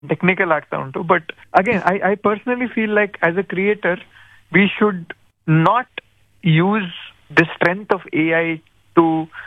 Technical ಆಗ್ತಾ ಉಂಟು but again I I personally feel like as a creator we should not use the strength of A I to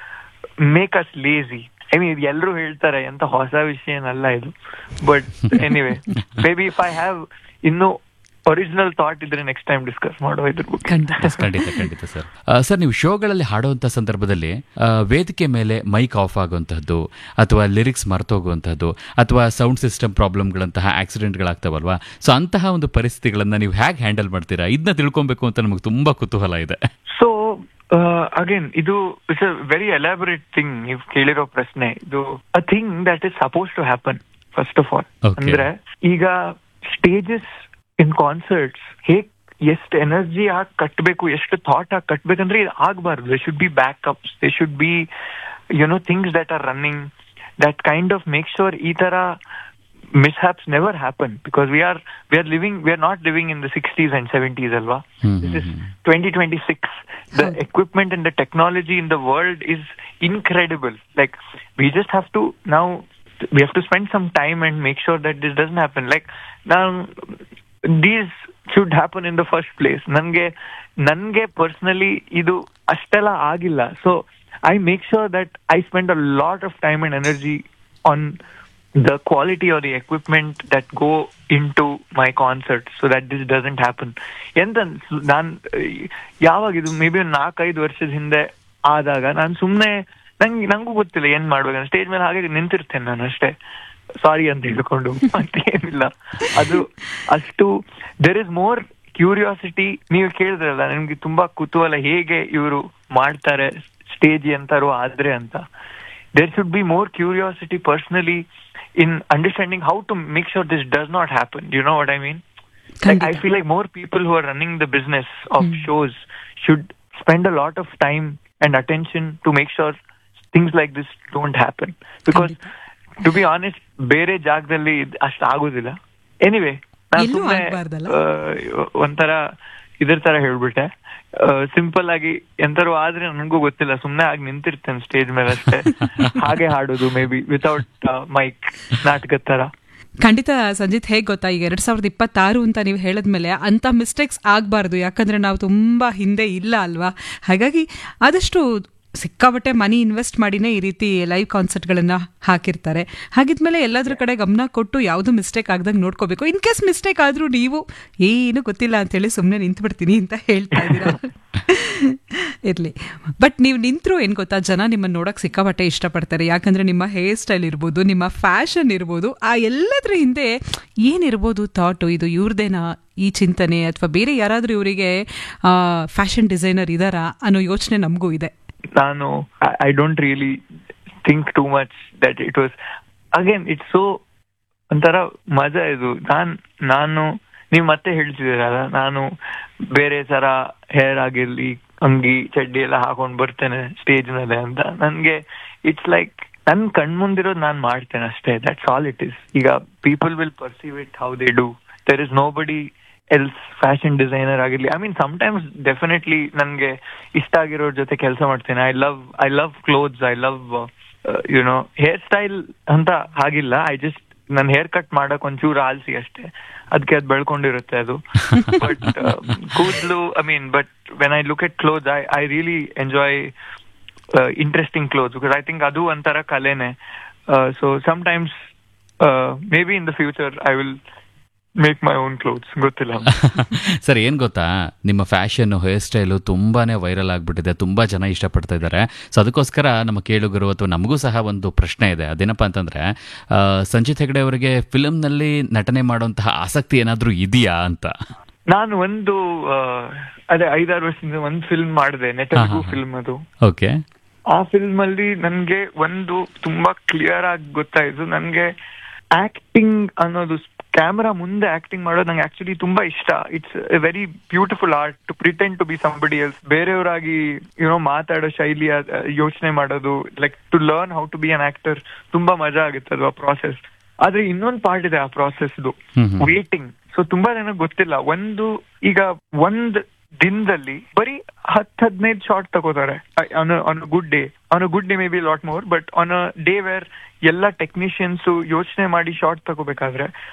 make us lazy I mean ಎಲ್ಲರೂ ಹೇಳ್ತಾರೆ ಎಂತ ಹೊಸ ವಿಷಯ ಏನಲ್ಲ ಇದು but anyway may be if I have ಇನ್ನು original thought ಇದ್ರೆ next time discuss ಮಾಡುವ ಇದ್ರ ಬಗ್ಗೆ ಖಂಡಿತ ಖಂಡಿತ ಖಂಡಿತ ಸರ್ ಆ, ಸರ್ ನೀವು ಶೋಗಳಲ್ಲಿ ಹಾಡುವಂಥ ಸಂದರ್ಭದಲ್ಲಿ ಆ, ವೇದಿಕೆ ಮೇಲೆ ಮೈಕ್ ಆಫ್ ಆಗುವಂತಹದ್ದು ಅಥವಾ ಲಿರಿಕ್ಸ್ ಮರ್ತೋಗುವಂತಹದ್ದು ಅಥವಾ ಸೌಂಡ್ ಸಿಸ್ಟಮ್ ಪ್ರಾಬ್ಲಮ್ಗಳಂತಹ ಆಕ್ಸಿಡೆಂಟ್ಗಳಾಗ್ತಾವಲ್ವಾ ಸೊ ಅಂತಹ ಒಂದು ಪರಿಸ್ಥಿತಿಗಳನ್ನ ನೀವು ಹೇಗೆ ಹ್ಯಾಂಡಲ್ ಮಾಡ್ತೀರಾ ಇದನ್ನ ತಿಳ್ಕೊಬೇಕು ಅಂತ ನಮಗೆ ತುಂಬಾ ಕುತೂಹಲ ಇದೆ ಸೊ ಅಗೇನ್ ಇದು it's a very elaborate thing ನೀವು ಕೇಳಿರೋ ಪ್ರಶ್ನೆ ಇದು a thing that is suppose to happen first of all Okay. ಅಂದ್ರೆ ಈಗ ಸ್ಟೇಜಸ್ ಇನ್ ಕಾನ್ಸರ್ಟ್ಸ್ ಹೇಗ್ ಎಷ್ಟು ಎನರ್ಜಿ ಹಾಕಿ ಕಟ್ಟಬೇಕು ಎಷ್ಟು ಥಾಟ್ ಹಾಕಿ ಕಟ್ಬೇಕಂದ್ರೆ ಇದು ಆಗ್ಬಾರ್ದು they should be backups they should be you know things that are running that kind of make sure ಈ ತರ mishaps never happen because we are we are living we are not living in the 60s and 70s alva Hmm, this is hmm, 2026 the equipment and the technology in the world is incredible like we just have to now we have to spend some time and make sure that this doesn't happen like now these should happen in the first place ನನ್ಗೆ ನನ್ಗೆ personally ಇದು ಅಷ್ಟೆಲ್ಲ ಆಗಿಲ್ಲ so I make sure that I spend a lot of time and energy on the quality or the equipment that go into my concert so that this doesn't happen ಎಂತ ನಾನ್ ಯಾವಾಗ ಇದು may be ಒಂದು ನಾಲ್ಕೈದು ವರ್ಷದ ಹಿಂದೆ ಆದಾಗ ನಾನು ಸುಮ್ನೆ ನಂಗೆ ನಂಗೂ ಗೊತ್ತಿಲ್ಲ ಏನ್ ಮಾಡ್ಬೇಕಂತ ಸ್ಟೇಜ್ ಮೇಲೆ ಹಾಗೆ ನಿಂತಿರ್ತೇನೆ ನಾನು ಅಷ್ಟೇ ಸಾರಿ ಅಂತ ಹೇಳ್ಕೊಂಡು ಮತ್ತೇನಿಲ್ಲ ಅದು ಅಷ್ಟು ದೇರ್ ಇಸ್ ಮೋರ್ ಕ್ಯೂರಿಯಾಸಿಟಿ ನೀವು ಕೇಳಿದ್ರಲ್ಲ ನಿಮ್ಗೆ ತುಂಬಾ ಕುತೂಹಲ ಹೇಗೆ ಇವರು ಮಾಡ್ತಾರೆ ಸ್ಟೇಜ್ ಎಂತಾರು ಆದ್ರೆ ಅಂತ there should be more curiosity personally in understanding how to make sure this does not happen. Do you know what I mean? Like, I feel like more people who are running the business of shows should spend a lot of time and attention to make sure things like this don't happen. Because, to be honest, ಬೇರೆ ಜಾಗದಲ್ಲಿ ಇದ್ ಅಷ್ಟು ಆಗೋದಿಲ್ಲ anyway ನಾನು ಎಲ್ಲೂ ಸುಮ್ಮನೆ ಆಗ್ಬಾರ್ದಲ್ಲ? ಒಂಥರ ಇದ್ರ ತರ ಹೇಳ್ಬಿಟ್ಟೆ ಸಿಂಪಲ್ ಆಗಿ ಎಂತಾರು ಆದ್ರೆ ನನಗೂ ಗೊತ್ತಿಲ್ಲ ಸುಮ್ನೆ ಆಗಿ ನಿಂತಿರ್ತೇನೆ ಸ್ಟೇಜ್ ಮೇಲೆ ಅಷ್ಟೇ ಹಾಗೆ ಹಾಡೋದು ಮೇ ಬಿ ವಿತೌಟ್ ಮೈಕ್ ನಾಟಕದ ತರ ಖಂಡಿತ ಸಂಜಿತ್ ಹೇಗೆ ಗೊತ್ತಾ ಈಗ ಎರಡ್ ಸಾವಿರದ ಇಪ್ಪತ್ತಾರು ಅಂತ ನೀವು ಹೇಳಿದ್ಮೇಲೆ ಅಂತ ಮಿಸ್ಟೇಕ್ಸ್ ಆಗಬಾರ್ದು ಯಾಕಂದ್ರೆ ನಾವು ತುಂಬಾ ಹಿಂದೆ ಇಲ್ಲ ಅಲ್ವಾ ಹಾಗಾಗಿ ಆದಷ್ಟು ಸಿಕ್ಕಾಬಟ್ಟೆ ಮನಿ ಇನ್ವೆಸ್ಟ್ ಮಾಡಿನೇ ಈ ರೀತಿ ಲೈವ್ ಕಾನ್ಸರ್ಟ್ಗಳನ್ನ ಹಾಕಿರ್ತಾರೆ ಹಾಗಿದ್ಮೇಲೆ ಎಲ್ಲದ್ರ ಕಡೆ ಗಮನ ಕೊಟ್ಟು ಯಾವುದು ಮಿಸ್ಟೇಕ್ ಆಗ್ದಂಗೆ ನೋಡ್ಕೋಬೇಕು ಇನ್ ಕೇಸ್ ಮಿಸ್ಟೇಕ್ ಆದ್ರೂ ನೀವು ಏನು ಗೊತ್ತಿಲ್ಲ ಅಂತೇಳಿ ಸುಮ್ಮನೆ ನಿಂತ್ಬಿಡ್ತೀನಿ ಅಂತ ಹೇಳ್ತಾ ಇದ್ದೀರಾ ಇರ್ಲಿ ಬಟ್ ನೀವು ನಿಂತರೂ ಏನು ಗೊತ್ತಾ ಜನ ನಿಮ್ಮನ್ನು ನೋಡಕ್ ಸಿಕ್ಕಾಪಟ್ಟೆ ಇಷ್ಟಪಡ್ತಾರೆ ಯಾಕಂದ್ರೆ ನಿಮ್ಮ ಹೇರ್ ಸ್ಟೈಲ್ ಇರ್ಬೋದು ನಿಮ್ಮ ಫ್ಯಾಷನ್ ಇರ್ಬೋದು ಆ ಎಲ್ಲದ್ರ ಹಿಂದೆ ಏನಿರ್ಬೋದು ಥಾಟು ಇದು ಇವ್ರದೇನಾ ಈ ಚಿಂತನೆ ಅಥವಾ ಬೇರೆ ಯಾರಾದರೂ ಇವರಿಗೆ ಫ್ಯಾಷನ್ ಡಿಸೈನರ್ ಇದಾರಾ ಅನ್ನೋ ಯೋಚನೆ ನಮಗೂ ಇದೆ ನಾನು I don't really think too much that it was again it's so ಒಂಥರ ಮಜಾ ಇದು ನಾನ್ ನಾನು ನೀವು ಮತ್ತೆ ಹೇಳ್ತಿದ್ದೀರಲ್ಲ ನಾನು ಬೇರೆ ತರ ಹೇರ್ ಆಗಿರ್ಲಿ ಅಂಗಿ ಚಡ್ಡಿ ಎಲ್ಲ ಹಾಕೊಂಡ್ ಬರ್ತೇನೆ ಸ್ಟೇಜ್ ಮೇಲೆ ಅಂತ ನನ್ಗೆ ಇಟ್ಸ್ ಲೈಕ್ ನನ್ ಕಣ್ಮುಂದಿರೋದು ನಾನ್ ಮಾಡ್ತೇನೆ ಅಷ್ಟೇ ದಟ್ಸ್ ಆಲ್ ಇಟ್ ಇಸ್ ಈಗ people will perceive it how they do there is nobody else fashion designer ಆಗಿರ್ಲಿ ಐ ಮೀನ್ ಟೈಮ್ಸ್ ಡೆಫಿನೆಟ್ಲಿ ನನ್ಗೆ ಇಷ್ಟ ಆಗಿರೋರ್ ಜೊತೆ ಕೆಲಸ ಮಾಡ್ತೇನೆ I love I love clothes I love you know hairstyle ಅಂತ ಹಾಗಿಲ್ಲ ಐ ಜಸ್ಟ್ ನನ್ ಹೇರ್ ಕಟ್ ಮಾಡಕ್ ಒಂಚೂರು ಆಲ್ಸಿ ಅಷ್ಟೇ ಅದಕ್ಕೆ ಅದು ಬೆಳ್ಕೊಂಡಿರುತ್ತೆ ಅದು ಬಟ್ ಕೂದಲು I mean but when I look at clothes I I really enjoy interesting clothes because I think ಅದು ಒಂಥರ ಕಲೆನೆ so sometimes may be in the future I will make my own clothes ಗೊತ್ತಿಲ್ಲ sir ಏನು ಗೊತ್ತಾ ನಿಮ್ಮ fashion hairstyle ತುಂಬಾನೇ viral ಆಗಿಬಿಟ್ಟಿದೆ ತುಂಬ ಜನ ಇಷ್ಟಪಡ್ತಾ ಇದ್ದಾರೆ ಸೊ ಅದಕ್ಕೋಸ್ಕರ ನಮ್ಮ ಕೇಳುಗರು ಅಥವಾ ನಮಗೂ ಸಹ ಒಂದು ಪ್ರಶ್ನೆ ಇದೆ ಅದೇನಪ್ಪ ಅಂತಂದ್ರೆ ಆ, ಸಂಜಿತ್ ಹೆಗಡೆ ಅವರಿಗೆ ಫಿಲಮ್ನಲ್ಲಿ ನಟನೆ ಮಾಡುವಂತಹ ಆಸಕ್ತಿ ಏನಾದರೂ ಇದೆಯಾ ಅಂತ ನಾನು ಒಂದು ಆ, ಅದೇ ಐದಾರು ವರ್ಷದಿಂದ ಒಂದು ಫಿಲ್ಮ್ ಮಾಡಿದೆ ನೆಟಲ್ಗೂ ಹಾ, ಹಾ. ಫಿಲ್ಮ್ ಅದು ಓಕೆ ಆ ಫಿಲ್ಮ್ ಅಲ್ಲಿ ನನ್ಗೆ ಒಂದು ತುಂಬಾ ಕ್ಲಿಯರ್ ಆಗಿ ಗೊತ್ತಾಯ್ತು ನನ್ಗೆ ಆಕ್ಟಿಂಗ್ ಅನ್ನೋದು ಕ್ಯಾಮರಾ ಮುಂದೆ ಆಕ್ಟಿಂಗ್ ಮಾಡೋದು ನಂಗೆ ಆಕ್ಚುಲಿ ತುಂಬಾ ಇಷ್ಟ it's a very beautiful art to pretend to be somebody else ಬೇರೆಯವರಾಗಿ ಯುನೋ ಮಾತಾಡೋ ಶೈಲಿ ಯೋಚನೆ ಮಾಡೋದು like to learn how to be an actor ತುಂಬಾ ಮಜಾ ಆಗುತ್ತೆ ಅದು ಆ ಪ್ರಾಸೆಸ್ ಆದ್ರೆ ಇನ್ನೊಂದು ಪಾರ್ಟ್ ಇದೆ ಆ ಪ್ರಾಸೆಸ್ದು ಹ್ಮ್ ಹ್ಮ್. ವೇಟಿಂಗ್ ಸೊ ತುಂಬಾ ಜನ ಗೊತ್ತಿಲ್ಲ ಒಂದು ಈಗ ಒಂದ್ ದಿನದಲ್ಲಿ ಬರೀ ಹತ್ ಹದಿನೈದು ಶಾರ್ಟ್ ತಗೋತಾರೆ on good day on a good day may be lot more but on a day where ಎಲ್ಲ ಟೆಕ್ನಿಷಿಯನ್ಸ್ ಯೋಚನೆ ಮಾಡಿ ಶಾರ್ಟ್ ತಗೋಬೇಕಾದ್ರೆ